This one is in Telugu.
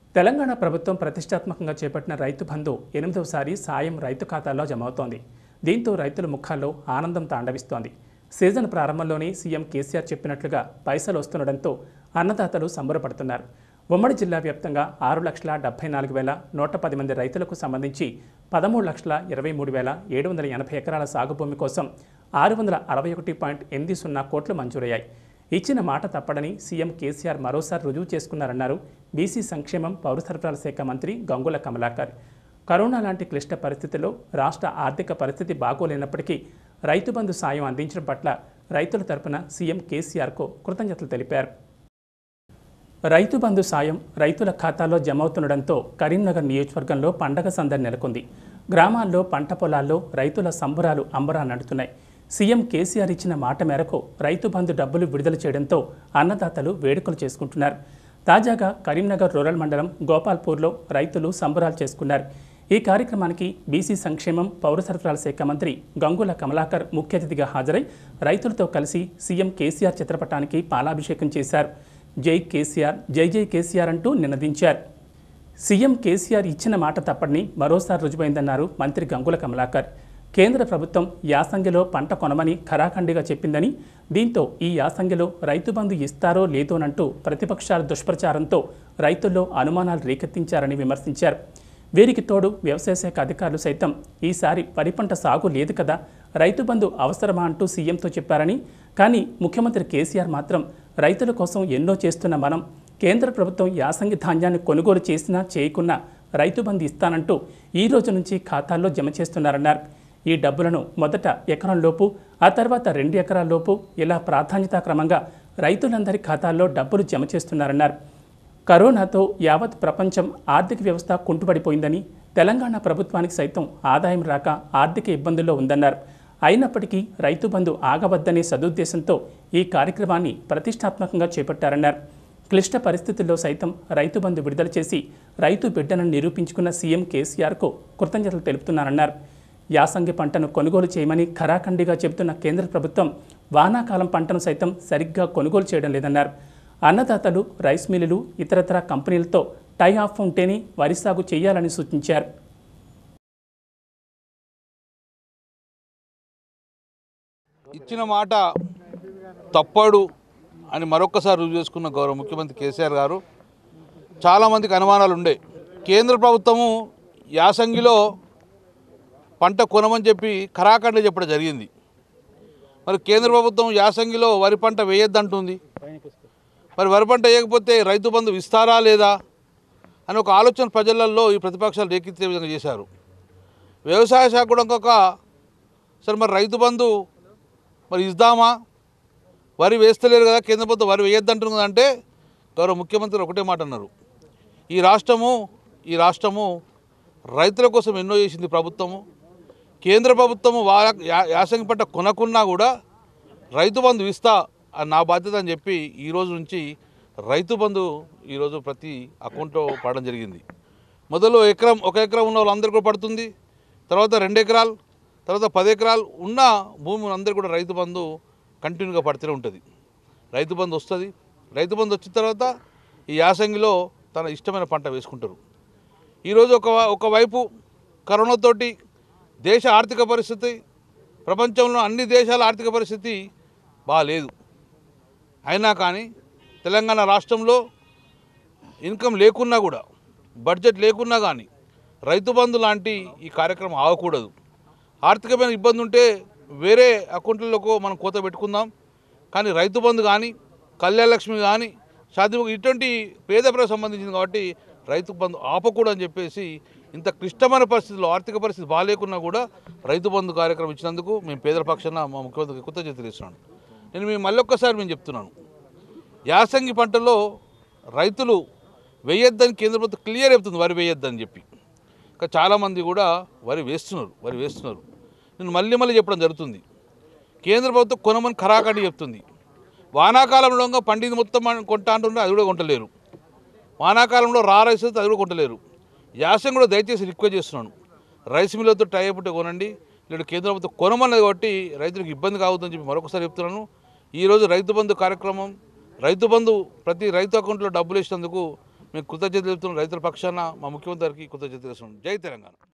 తెలంగాణ ప్రభుత్వం ప్రతిష్టాత్మకంగా చేపట్టిన రైతు బంధు ఎనిమిదవసారి సాయం రైతు ఖాతాల్లో జమ అవుతోంది దీంతో రైతుల ముఖాల్లో ఆనందం తాండవిస్తోంది సీజన్ ప్రారంభంలోనే సీఎం కేసీఆర్ చెప్పినట్లుగా పైసలు వస్తుండడంతో అన్నదాతలు సంబరపడుతున్నారు ఉమ్మడి జిల్లా వ్యాప్తంగా ఆరు లక్షల డెబ్బై నాలుగు వేల నూట పది మంది రైతులకు సంబంధించి పదమూడు లక్షల ఇరవై మూడు వేల ఏడు వందల ఎనభై ఎకరాల సాగు భూమి కోసం ఆరు వందల అరవై ఒకటి పాయింట్ ఎనిమిది సున్నా కోట్లు మంజూరయ్యాయి ఇచ్చిన మాట తప్పడని సీఎం కేసీఆర్ మరోసారి రుజువు చేసుకున్నారన్నారు బీసీ సంక్షేమం పౌర సరఫరాల శాఖ మంత్రి గంగుల కమలాకర్ కరోనా లాంటి క్లిష్ట పరిస్థితుల్లో రాష్ట్ర ఆర్థిక పరిస్థితి బాగోలేనప్పటికీ రైతు బంధు సాయం అందించడం పట్ల రైతుల తరపున సీఎం కేసీఆర్కు కృతజ్ఞతలు తెలిపారు రైతు బంధు సాయం రైతుల ఖాతాలో జమ అవుతుండడంతో కరీంనగర్ నియోజకవర్గంలో పండగ సందడి నెలకొంది గ్రామాల్లో పంట పొలాల్లో రైతుల సంబరాలు అంబరాన్నంటున్నాయి సీఎం కేసీఆర్ ఇచ్చిన మాట మేరకు రైతు బంధు డబ్బులు విడుదల చేయడంతో అన్నదాతలు వేడుకలు చేసుకుంటున్నారు తాజాగా కరీంనగర్ రూరల్ మండలం గోపాల్పూర్లో రైతులు సంబరాలు చేసుకున్నారు ఈ కార్యక్రమానికి బీసీ సంక్షేమం పౌర సరఫరాల శాఖ మంత్రి గంగుల కమలాకర్ ముఖ్య అతిథిగా హాజరై రైతులతో కలిసి సీఎం కేసీఆర్ చిత్రపటానికి పాలాభిషేకం చేశారు జై కేసీఆర్ జై జై కేసీఆర్ అంటూ నినదించారు సీఎం కేసీఆర్ ఇచ్చిన మాట తప్పని మరోసారి రుజువైందన్నారు మంత్రి గంగుల కమలాకర్ కేంద్ర ప్రభుత్వం యాసంగిలో పంట కొనమని ఖరాఖండిగా చెప్పిందని దీంతో ఈ యాసంగిలో రైతు బంధు ఇస్తారో లేదోనంటూ ప్రతిపక్షాల దుష్ప్రచారంతో రైతుల్లో అనుమానాలు రేకెత్తించారని విమర్శించారు వీరికి తోడు వ్యవసాయ శాఖ అధికారులు సైతం ఈసారి వరి పంట సాగు లేదు కదా రైతు బంధు అవసరమా అంటూ సీఎంతో చెప్పారని కానీ ముఖ్యమంత్రి కేసీఆర్ మాత్రం రైతుల కోసం ఎన్నో చేస్తున్న మనం కేంద్ర ప్రభుత్వం యాసంగి ధాన్యాన్ని కొనుగోలు చేసినా చేయకున్నా రైతు బంధు ఇస్తానంటూ ఈ రోజు నుంచి ఖాతాల్లో జమ చేస్తున్నారన్నారు ఈ డబ్బులను మొదట ఎకరంలోపు ఆ తర్వాత రెండు ఎకరాల్లోపు ఇలా ప్రాధాన్యతా క్రమంగా రైతులందరి ఖాతాల్లో డబ్బులు జమ చేస్తున్నారన్నారు కరోనాతో యావత్ ప్రపంచం ఆర్థిక వ్యవస్థ కుంటుపడిపోయిందని తెలంగాణ ప్రభుత్వానికి సైతం ఆదాయం రాక ఆర్థిక ఇబ్బందుల్లో ఉందన్నారు అయినప్పటికీ రైతు బంధు ఆగవద్దనే సదుద్దేశంతో ఈ కార్యక్రమాన్ని ప్రతిష్టాత్మకంగా చేపట్టారన్నారు క్లిష్ట పరిస్థితుల్లో సైతం రైతు బంధు విడుదల చేసి రైతు బిడ్డను నిరూపించుకున్న సీఎం కేసీఆర్కు కృతజ్ఞతలు తెలుపుతున్నారన్నారు యాసంగి పంటను కొనుగోలు చేయమని ఖరాఖండిగా చెబుతున్న కేంద్ర ప్రభుత్వం వానాకాలం పంటను సైతం సరిగ్గా కొనుగోలు చేయడం లేదన్నారు అన్నదాతలు రైస్ మిల్లులు ఇతరతర కంపెనీలతో టై ఆఫ్ ఉంటేనే వరి సాగు చేయాలని సూచించారు ఇచ్చిన మాట తప్పడు అని మరొక్కసారి రుజువు చేసుకున్న గౌరవ ముఖ్యమంత్రి కేసీఆర్ గారు చాలామందికి అనుమానాలు ఉండే కేంద్ర ప్రభుత్వము యాసంగిలో పంట కొనమని చెప్పి ఖరాఖండ చెప్పడం జరిగింది మరి కేంద్ర ప్రభుత్వం యాసంగిలో వరి పంట వేయొద్దంటుంది మరి వరి పంట వేయకపోతే రైతు బంధు ఇస్తారా లేదా అని ఒక ఆలోచన ప్రజలలో ఈ ప్రతిపక్షాలు రేకెత్తే విధంగా చేశారు వ్యవసాయ శాఖ కూడా ఇంకొక సరే మరి రైతు బంధు మరి ఇద్దామా వరి వేస్తలేరు కదా కేంద్ర ప్రభుత్వం వరి వేయొద్దంటుంది కదా అంటే గౌరవ ముఖ్యమంత్రి ఒకటే మాట అన్నారు ఈ రాష్ట్రము ఈ రాష్ట్రము రైతుల కోసం ఎన్నో చేసింది ప్రభుత్వము కేంద్ర ప్రభుత్వము వా యా- యాసంగి పంట కొనకున్నా కూడా రైతు బంధు ఇస్తా అని నా బాధ్యత అని చెప్పి ఈ రోజు నుంచి రైతు బంధు ఈరోజు ప్రతి అకౌంట్లో పడడం జరిగింది మొదలు ఎకరం ఒక ఎకరం ఉన్న వాళ్ళందరికీ కూడా పడుతుంది తర్వాత రెండు ఎకరాలు తర్వాత పది ఎకరాలు ఉన్న భూమి అందరూ కూడా రైతు బంధు కంటిన్యూగా పడుతూనే ఉంటుంది రైతు బంధు వస్తుంది రైతు బంధు వచ్చిన తర్వాత ఈ యాసంగిలో తన ఇష్టమైన పంట వేసుకుంటారు ఈరోజు ఒక ఒకవైపు కరోనాతోటి దేశ ఆర్థిక పరిస్థితి ప్రపంచంలో అన్ని దేశాల ఆర్థిక పరిస్థితి బాగాలేదు అయినా కానీ తెలంగాణ రాష్ట్రంలో ఇన్కమ్ లేకున్నా కూడా బడ్జెట్ లేకున్నా కానీ రైతు బంధు లాంటి ఈ కార్యక్రమం ఆగకూడదు ఆర్థికమైన ఇబ్బంది ఉంటే వేరే అకౌంట్లకు మనం కోత పెట్టుకుందాం కానీ రైతు బంధు కానీ కళ్యాణ లక్ష్మి కానీ షాది ఇటువంటి పేద ప్రజలకు సంబంధించింది కాబట్టి రైతు బంధు ఆపకూడదని చెప్పేసి ఇంత క్లిష్టమైన పరిస్థితుల్లో ఆర్థిక పరిస్థితి బాగాలేకున్నా కూడా రైతు బంధు కార్యక్రమం ఇచ్చినందుకు మేము పేదల పక్షాన మా ముఖ్యమంత్రికి కృతజ్ఞత తెలుస్తున్నాను నేను మేము మళ్ళొక్కసారి మేము చెప్తున్నాను యాసంగి పంటలో రైతులు వేయొద్దని కేంద్ర ప్రభుత్వం క్లియర్ చెప్తుంది వరి వేయొద్దని చెప్పి ఇంకా చాలామంది కూడా వరి వేస్తున్నారు వరి వేస్తున్నారు నేను మళ్ళీ మళ్ళీ చెప్పడం జరుగుతుంది కేంద్ర ప్రభుత్వం కొనమని ఖరాఖండి చెప్తుంది వానాకాలంలో ఇంకా పండింది మొత్తం మనం కొంటా అంటున్నారు అది కూడా కొంటలేరు వానాకాలంలో రా రైస్ అయితే అది కూడా కొంటలేరు యాసం కూడా దయచేసి రిక్వెస్ట్ చేస్తున్నాను రైస్ మిల్లతో టై అయిపోతే కొనండి లేదా కేంద్ర ప్రభుత్వం కొనమన్నది కాబట్టి రైతులకు ఇబ్బంది కావద్దని చెప్పి మరొకసారి చెప్తున్నాను ఈరోజు రైతు బంధు కార్యక్రమం రైతు బంధు ప్రతి రైతు అకౌంట్లో డబ్బులు ఇచ్చినందుకు మేము కృతజ్ఞత తెలుపుతున్నాం రైతుల పక్షాన మా ముఖ్యమంత్రి గారికి కృతజ్ఞత తెలుస్తున్నాం జై తెలంగాణ